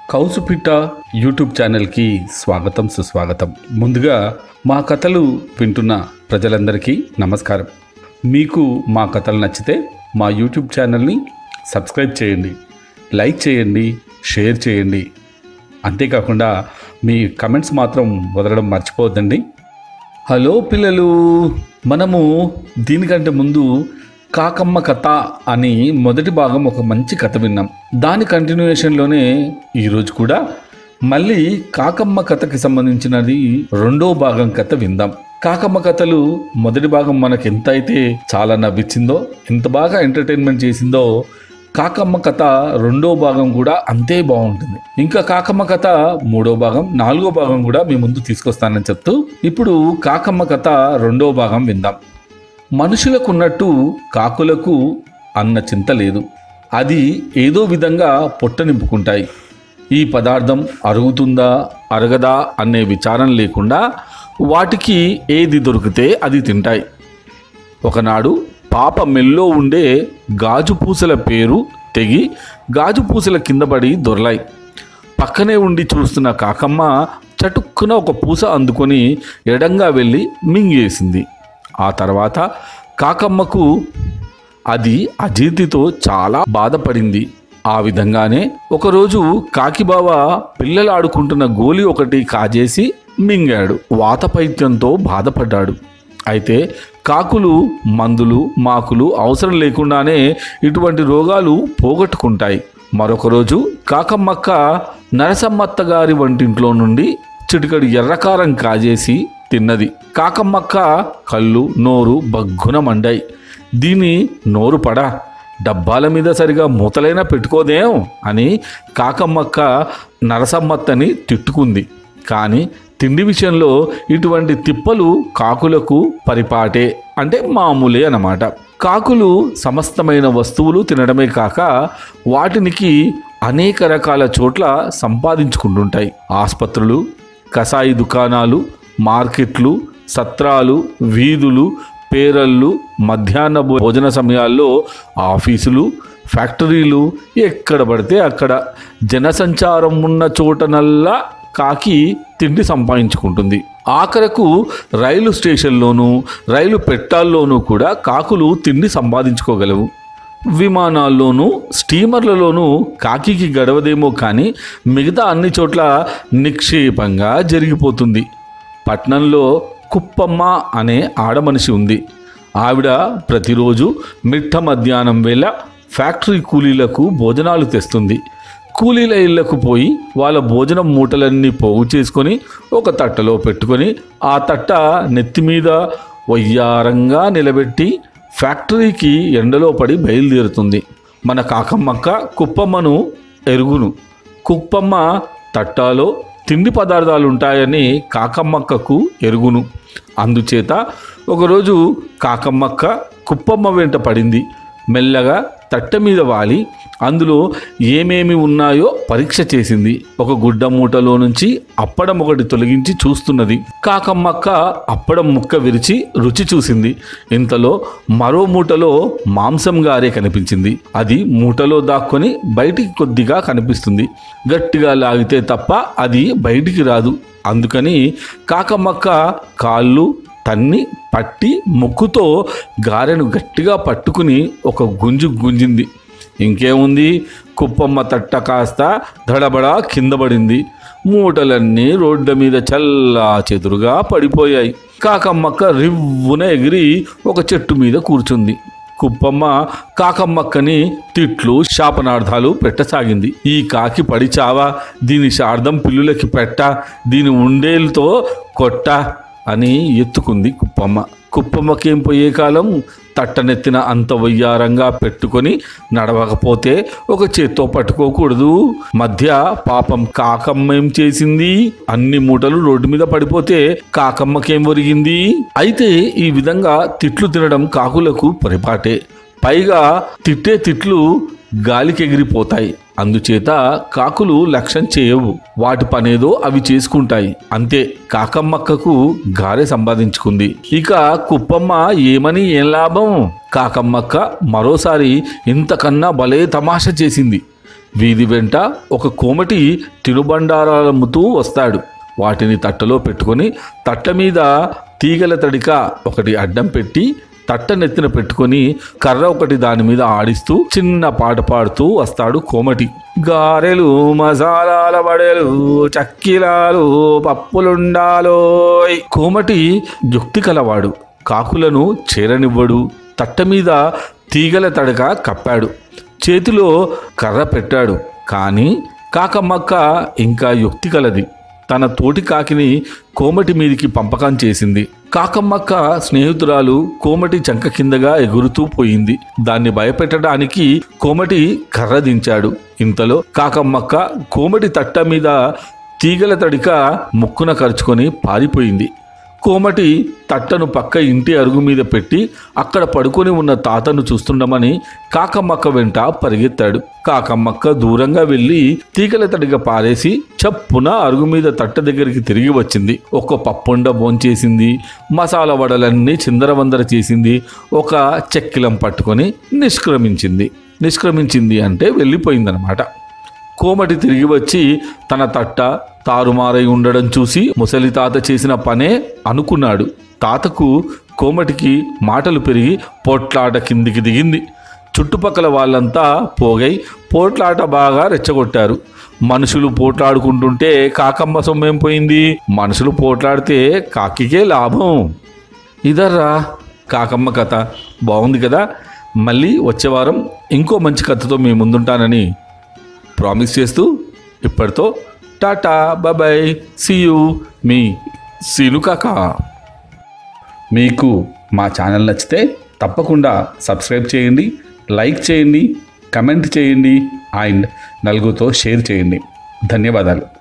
కౌసుపిట్ట YouTube ఛానల్కి స్వాగతం సుస్వాగతం ముందుగా మా కథలు వింటున్న ప్రజలందరికీ నమస్కారం మీకు మా కథలు నచ్చితే మా యూట్యూబ్ ఛానల్ని సబ్స్క్రైబ్ చేయండి లైక్ చేయండి షేర్ చేయండి అంతేకాకుండా మీ కమెంట్స్ మాత్రం వదలడం మర్చిపోవద్దండి హలో పిల్లలు మనము దీనికంటే ముందు కాకమ్మ కథ అని మొదటి భాగం ఒక మంచి కథ విన్నాం దాని కంటిన్యూయేషన్లోనే ఈరోజు కూడా మళ్ళీ కాకమ్మ కథకి సంబంధించినది రెండో భాగం కథ విందాం కాకమ్మ కథలు మొదటి భాగం మనకు ఎంత అయితే చాలా నవ్వించిందో ఎంత బాగా ఎంటర్టైన్మెంట్ చేసిందో కాకమ్మ కథ రెండో భాగం కూడా అంతే బాగుంటుంది ఇంకా కాకమ్మ కథ మూడో భాగం నాలుగో భాగం కూడా మీ ముందు తీసుకొస్తానని చెప్తూ ఇప్పుడు కాకమ్మ కథ రెండో భాగం విందాం మనుషులకు ఉన్నట్టు కాకులకు అన్న చింత లేదు అది ఏదో విధంగా పొట్ట నింపుకుంటాయి ఈ పదార్థం అరుగుతుందా అరగదా అనే విచారం లేకుండా వాటికి ఏది దొరికితే అది తింటాయి ఒకనాడు పాప మెల్లో ఉండే గాజు పూసల పేరు తెగి గాజు పూసల కింద పడి దొరలాయి పక్కనే ఉండి చూస్తున్న కాకమ్మ చటుక్కున ఒక పూస అందుకొని ఎడంగా వెళ్ళి మింగేసింది ఆ తర్వాత కాకమ్మకు అది అజీర్తితో చాలా బాధపడింది ఆ విధంగానే ఒకరోజు కాకిబావ పిల్లలు ఆడుకుంటున్న గోలి ఒకటి కాజేసి మింగాడు వాతపైత్యంతో బాధపడ్డాడు అయితే కాకులు మందులు మాకులు అవసరం లేకుండానే ఇటువంటి రోగాలు పోగొట్టుకుంటాయి మరొక రోజు కాకమ్మక్క నరసమ్మత్త గారి వంటింట్లో నుండి చిటికడు ఎర్రకారం కాజేసి తిన్నది కాకమ్మక్క కళ్ళు నోరు బగ్గున మండాయి దీని నోరు పడా డబ్బాల మీద సరిగా మూతలైనా పెట్టుకోదేం అని కాకమ్మక్క నరసమ్మత్తని తిట్టుకుంది కానీ తిండి విషయంలో ఇటువంటి తిప్పలు కాకులకు పరిపాటే అంటే మామూలే అన్నమాట కాకులు సమస్తమైన వస్తువులు తినడమే కాక వాటినికి అనేక రకాల చోట్ల సంపాదించుకుంటుంటాయి ఆసుపత్రులు కసాయి దుకాణాలు మార్కెట్లు సత్రాలు వీధులు పేరళ్ళు మధ్యాహ్న భో- భోజన సమయాల్లో ఆఫీసులు ఫ్యాక్టరీలు ఎక్కడ పడితే అక్కడ జనసంచారం ఉన్న చోటనల్లా కాకి తిండి సంపాదించుకుంటుంది ఆఖరకు రైలు స్టేషన్లోనూ రైలు పెట్టాల్లోనూ కూడా కాకులు తిండి సంపాదించుకోగలవు విమానాల్లోనూ స్టీమర్లలోనూ కాకికి గడవదేమో కానీ మిగతా అన్ని చోట్ల నిక్షేపంగా జరిగిపోతుంది పట్నంలో కుప్పమ్మ అనే ఆడమనిషి ఉంది ఆవిడ ప్రతిరోజు మిట్ట మధ్యాహ్నం వేళ ఫ్యాక్టరీ కూలీలకు భోజనాలు తెస్తుంది కూలీల ఇళ్లకు పోయి వాళ్ళ భోజనం మూటలన్నీ పోగు చేసుకొని ఒక తట్టలో పెట్టుకొని ఆ తట్ట నెత్తి మీద వయ్యారంగా నిలబెట్టి ఫ్యాక్టరీకి ఎండలో పడి బయలుదేరుతుంది మన కాకమ్మక్క కుప్పమ్మను ఎరుగును కుప్పమ్మ తట్టాలో తిండి పదార్థాలు ఉంటాయని కాకమ్మక్కకు ఎరుగును అందుచేత ఒకరోజు కాకమ్మక్క కుప్పమ్మ వెంట పడింది మెల్లగా తట్ట మీద వాలి అందులో ఏమేమి ఉన్నాయో పరీక్ష చేసింది ఒక గుడ్డ మూటలో నుంచి అప్పడం ఒకటి తొలగించి చూస్తున్నది కాకమ్మక్క అప్పడం ముక్క విరిచి రుచి చూసింది ఇంతలో మరో మూటలో మాంసం గారే కనిపించింది అది మూటలో దాక్కొని బయటికి కొద్దిగా కనిపిస్తుంది గట్టిగా లాగితే తప్ప అది బయటికి రాదు అందుకని కాకమ్మక్క కాళ్ళు తన్ని పట్టి ముక్కుతో గారెను గట్టిగా పట్టుకుని ఒక గుంజు గుంజింది ఇంకేముంది కుప్పమ్మ తట్ట కాస్త దడబడా కింద పడింది మూటలన్నీ రోడ్ల మీద చల్లా చెదురుగా పడిపోయాయి కాకమ్మక్క రివ్వున ఎగిరి ఒక చెట్టు మీద కూర్చుంది కుప్పమ్మ కాకమ్మక్కని తిట్లు శాపనార్థాలు పెట్టసాగింది ఈ కాకి పడి చావా దీని శార్థం పిల్లులకి పెట్ట దీని ఉండేలతో కొట్ట అని ఎత్తుకుంది కుప్పమ్మ కుప్పమ్మకేం పోయే కాలం తట్టనెత్తిన అంత వయ్యారంగా పెట్టుకొని నడవకపోతే ఒక చేత్తో పట్టుకోకూడదు మధ్య పాపం కాకమ్మ ఏం చేసింది అన్ని మూటలు రోడ్డు మీద పడిపోతే కాకమ్మకేం ఒరిగింది అయితే ఈ విధంగా తిట్లు తినడం కాకులకు పరిపాటే పైగా తిట్టే తిట్లు గాలికి ఎగిరిపోతాయి అందుచేత కాకులు లక్ష్యం చేయవు వాటి పనేదో అవి చేసుకుంటాయి అంతే కాకమ్మక్కకు గారె సంపాదించుకుంది ఇక కుప్పమ్మ ఏమని ఏం లాభం కాకమ్మక్క మరోసారి ఇంతకన్నా భలే తమాషా చేసింది వీధి వెంట ఒక కోమటి తినుబండారాలమ్ముతూ వస్తాడు వాటిని తట్టలో పెట్టుకొని తట్ట మీద తీగల తడిక ఒకటి అడ్డం పెట్టి తట్ట నెత్తిన పెట్టుకొని కర్ర ఒకటి దాని మీద ఆడిస్తూ చిన్న పాట పాడుతూ వస్తాడు కోమటి గారెలు మసాలాల వడలు చక్కిలాలు పప్పులుండాలో కోమటి యుక్తి కలవాడు కాకులను చేరనివ్వడు తట్ట మీద తీగల తడక కప్పాడు చేతిలో కర్ర పెట్టాడు కానీ కాకమ్మక్క ఇంకా యుక్తి కలది తన తోటి కాకిని కోమటి మీదికి పంపకం చేసింది కాకమ్మక్క స్నేహితురాలు కోమటి చంక కిందగా ఎగురుతూ పోయింది దాన్ని భయపెట్టడానికి కోమటి కర్ర దించాడు ఇంతలో కాకమ్మక్క కోమటి తట్ట మీద తీగల తడిక ముక్కున కరుచుకొని పారిపోయింది కోమటి తట్టను పక్క ఇంటి అరుగు మీద పెట్టి అక్కడ పడుకొని ఉన్న తాతను చూస్తుండమని కాకమ్మక్క వెంట పరిగెత్తాడు కాకమ్మక్క దూరంగా వెళ్ళి తీగల తడిగా పారేసి చప్పున అరుగు మీద తట్ట దగ్గరికి తిరిగి వచ్చింది ఒక పప్పుండ భోంచేసింది మసాలా వడలన్నీ చిందరవందర చేసింది ఒక చెక్కిలం పట్టుకొని నిష్క్రమించింది నిష్క్రమించింది అంటే వెళ్ళిపోయిందనమాట కోమటి తిరిగి వచ్చి తన తట్ట తారుమారై ఉండడం చూసి ముసలి తాత చేసిన పనే అనుకున్నాడు తాతకు కోమటికి మాటలు పెరిగి పోట్లాట కిందికి దిగింది చుట్టుపక్కల వాళ్ళంతా పోగై పోట్లాట బాగా రెచ్చగొట్టారు మనుషులు పోట్లాడుకుంటుంటే కాకమ్మ సొమ్మేం పోయింది మనుషులు పోట్లాడితే కాకికే లాభం ఇదర్రా కాకమ్మ కథ బాగుంది కదా మళ్ళీ వచ్చే వారం ఇంకో మంచి కథతో మీ ముందుంటానని ప్రామిస్ చేస్తూ ఇప్పటితో టాటా బాబాయ్ సియు మీ సీను కాకా మీకు మా ఛానల్ నచ్చితే తప్పకుండా సబ్స్క్రైబ్ చేయండి లైక్ చేయండి కమెంట్ చేయండి అండ్ నలుగురితో షేర్ చేయండి ధన్యవాదాలు